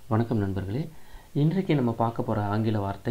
வணக்கம் நண்பர்களே இன்றைக்கு நம்ம பார்க்க போகிற ஆங்கில வார்த்தை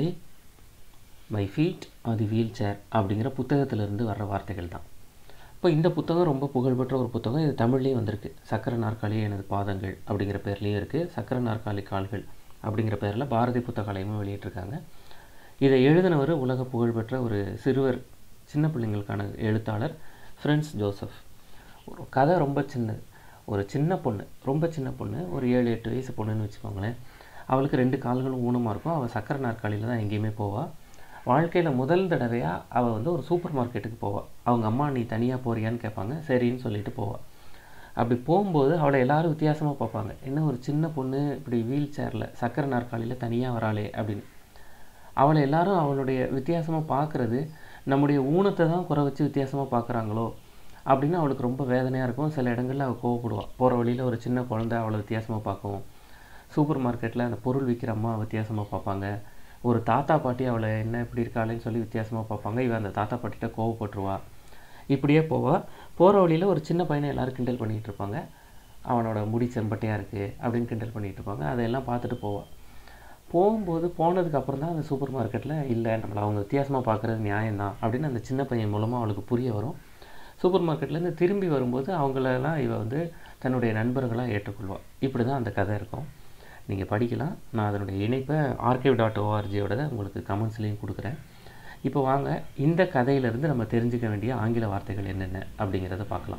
மை ஃபீட் அது வீல் சேர் அப்படிங்கிற புத்தகத்திலிருந்து வர்ற வார்த்தைகள் தான் இப்போ இந்த புத்தகம் ரொம்ப புகழ்பெற்ற ஒரு புத்தகம் இது தமிழ்லேயும் வந்திருக்கு சக்கர நாற்காலி எனது பாதங்கள் அப்படிங்கிற பேர்லேயும் இருக்குது சக்கர நாற்காலி கால்கள் அப்படிங்கிற பேரில் பாரதி புத்தகாலயமும் வெளியிட்டிருக்காங்க இதை எழுதினவர் உலக புகழ்பெற்ற ஒரு சிறுவர் சின்ன பிள்ளைங்களுக்கான எழுத்தாளர் ஃப்ரெண்ட்ஸ் ஜோசப் ஒரு கதை ரொம்ப சின்னது ஒரு சின்ன பொண்ணு ரொம்ப சின்ன பொண்ணு ஒரு ஏழு எட்டு வயசு பொண்ணுன்னு வச்சுக்கோங்களேன் அவளுக்கு ரெண்டு கால்களும் ஊனமாக இருக்கும் அவள் சக்கரை நாற்காலியில் தான் எங்கேயுமே போவாள் வாழ்க்கையில் முதல் தடவையாக அவள் வந்து ஒரு சூப்பர் மார்க்கெட்டுக்கு போவாள் அவங்க அம்மா நீ தனியாக போறியான்னு கேட்பாங்க சரின்னு சொல்லிட்டு போவாள் அப்படி போகும்போது அவளை எல்லாரும் வித்தியாசமாக பார்ப்பாங்க என்ன ஒரு சின்ன பொண்ணு இப்படி வீல் சேரில் சக்கரை நாற்காலியில் தனியாக வராளே அப்படின்னு அவளை எல்லாரும் அவளுடைய வித்தியாசமாக பார்க்குறது நம்முடைய ஊனத்தை தான் குறை வச்சு வித்தியாசமாக பார்க்குறாங்களோ அப்படின்னு அவளுக்கு ரொம்ப வேதனையாக இருக்கும் சில இடங்களில் அவள் கோவப்படுவாள் போகிற வழியில் ஒரு சின்ன குழந்தை அவளை வித்தியாசமாக பார்க்கும் சூப்பர் மார்க்கெட்டில் அந்த பொருள் விற்கிற அம்மா வித்தியாசமாக பார்ப்பாங்க ஒரு தாத்தா பாட்டி அவளை என்ன இப்படி இருக்காளேன்னு சொல்லி வித்தியாசமாக பார்ப்பாங்க இவன் அந்த தாத்தா பாட்டிகிட்ட கோவப்பட்டுருவா இப்படியே போவா போகிற வழியில் ஒரு சின்ன பையனை எல்லோரும் கிண்டல் பண்ணிகிட்டு இருப்பாங்க அவனோட முடி செம்பட்டையாக இருக்குது அப்படின்னு கிண்டல் பண்ணிகிட்டு இருப்பாங்க அதையெல்லாம் பார்த்துட்டு போவாள் போகும்போது போனதுக்கு அப்புறம் தான் அந்த சூப்பர் மார்க்கெட்டில் இல்லை நம்மளை அவங்க வித்தியாசமாக பார்க்குறது நியாயம்தான் அப்படின்னு அந்த சின்ன பையன் மூலமாக அவளுக்கு புரிய வரும் சூப்பர் மார்க்கெட்லேருந்து திரும்பி வரும்போது அவங்களெல்லாம் இவ வந்து தன்னுடைய நண்பர்களாக ஏற்றுக்கொள்வாள் இப்படி தான் அந்த கதை இருக்கும் நீங்கள் படிக்கலாம் நான் அதனுடைய இணைப்பை ஆர்கைவ் டாட் ஓஆர்ஜியோட உங்களுக்கு கமெண்ட்ஸ்லேயும் கொடுக்குறேன் இப்போ வாங்க இந்த கதையிலேருந்து நம்ம தெரிஞ்சுக்க வேண்டிய ஆங்கில வார்த்தைகள் என்னென்ன அப்படிங்கிறத பார்க்கலாம்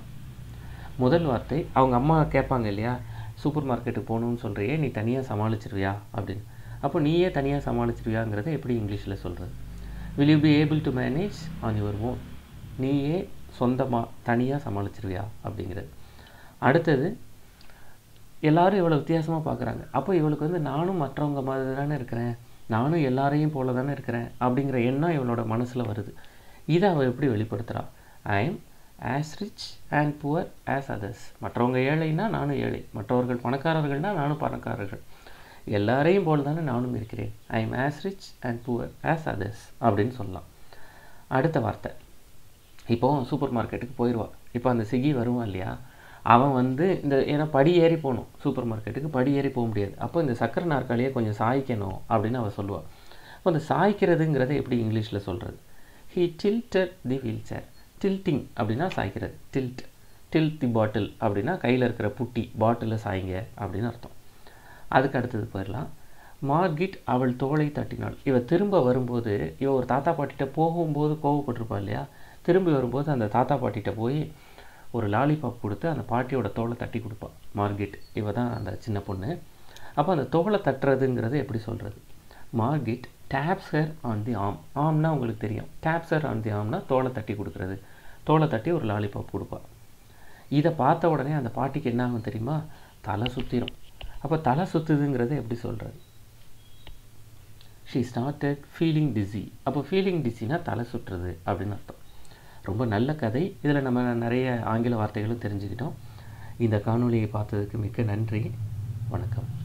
முதல் வார்த்தை அவங்க அம்மா கேட்பாங்க இல்லையா சூப்பர் மார்க்கெட்டுக்கு போகணுன்னு சொல்கிறியே நீ தனியாக சமாளிச்சிருவியா அப்படின்னு அப்போ நீயே தனியாக சமாளிச்சிருவியாங்கிறத எப்படி இங்கிலீஷில் சொல்கிறது will you be able to manage on your own நீயே சொந்தமாக தனியாக சமாளிச்சிருவியா அப்படிங்கிறது அடுத்தது எல்லாரும் இவ்வளோ வித்தியாசமாக பார்க்குறாங்க அப்போ இவளுக்கு வந்து நானும் மற்றவங்க மாதிரி தானே இருக்கிறேன் நானும் எல்லாரையும் போல தானே இருக்கிறேன் அப்படிங்கிற எண்ணம் இவளோட மனசில் வருது இதை அவள் எப்படி வெளிப்படுத்துகிறா I am as rich and poor as others மற்றவங்க ஏழைனா நானும் ஏழை மற்றவர்கள் பணக்காரர்கள்னா நானும் பணக்காரர்கள் எல்லாரையும் போல் தானே நானும் இருக்கிறேன் I am as rich and poor as others அப்படின்னு சொல்லலாம் அடுத்த வார்த்தை இப்போது சூப்பர் மார்க்கெட்டுக்கு போயிடுவான் இப்போ அந்த சிகி வருவான் இல்லையா அவன் வந்து இந்த ஏன்னா படி ஏறி போகணும் சூப்பர் மார்க்கெட்டுக்கு படி ஏறி போக முடியாது அப்போ இந்த சக்கரை நாற்காலியை கொஞ்சம் சாய்க்கணும் அப்படின்னு அவள் சொல்லுவாள் அப்போ அந்த சாய்க்கிறதுங்கிறத எப்படி இங்கிலீஷில் சொல்கிறது he tilted the wheelchair tilting அப்படின்னா சாய்க்கிறது டில்ட் டில்ட் தி பாட்டில் அப்படின்னா கையில் இருக்கிற புட்டி பாட்டிலில் சாய்ங்க அப்படின்னு அர்த்தம் அதுக்கு அடுத்தது போயிடலாம் மார்கிட் அவள் தோளை தட்டினாள் இவ திரும்ப வரும்போது இவ ஒரு தாத்தா பாட்டிகிட்ட போகும்போது கோவப்பட்டிருப்பா இல்லையா திரும்பி வரும்போது அந்த தாத்தா பாட்டிகிட்ட போய் ஒரு லாலிபாப் கொடுத்து அந்த பாட்டியோட தோலை தட்டி கொடுப்பாள் மார்கிட் இவ தான் அந்த சின்ன பொண்ணு அப்போ அந்த தோலை தட்டுறதுங்கிறது எப்படி சொல்கிறது Margit taps her on the arm ஆம்னா உங்களுக்கு தெரியும் டேப்ஸ் ஹர் ஆன் தி ஆம்னா தோலை தட்டி கொடுக்குறது தோலை தட்டி ஒரு லாலிபாப் கொடுப்பா இதை பார்த்த உடனே அந்த பாட்டிக்கு என்ன ஆகும் தெரியுமா தலை சுற்றிடும் அப்போ தலை சுற்றுதுங்கிறது எப்படி சொல்கிறது ஷீ ஸ்டார்டட் ஃபீலிங் டிஸி அப்போ ஃபீலிங் டிஸினா தலை சுற்றுறது அப்படின்னு அர்த்தம் ரொம்ப நல்ல கதை இதில் நம்ம நிறைய ஆங்கில வார்த்தைகளும் தெரிஞ்சுக்கிட்டோம் இந்த காணொலியை பார்த்ததுக்கு மிக்க நன்றி வணக்கம்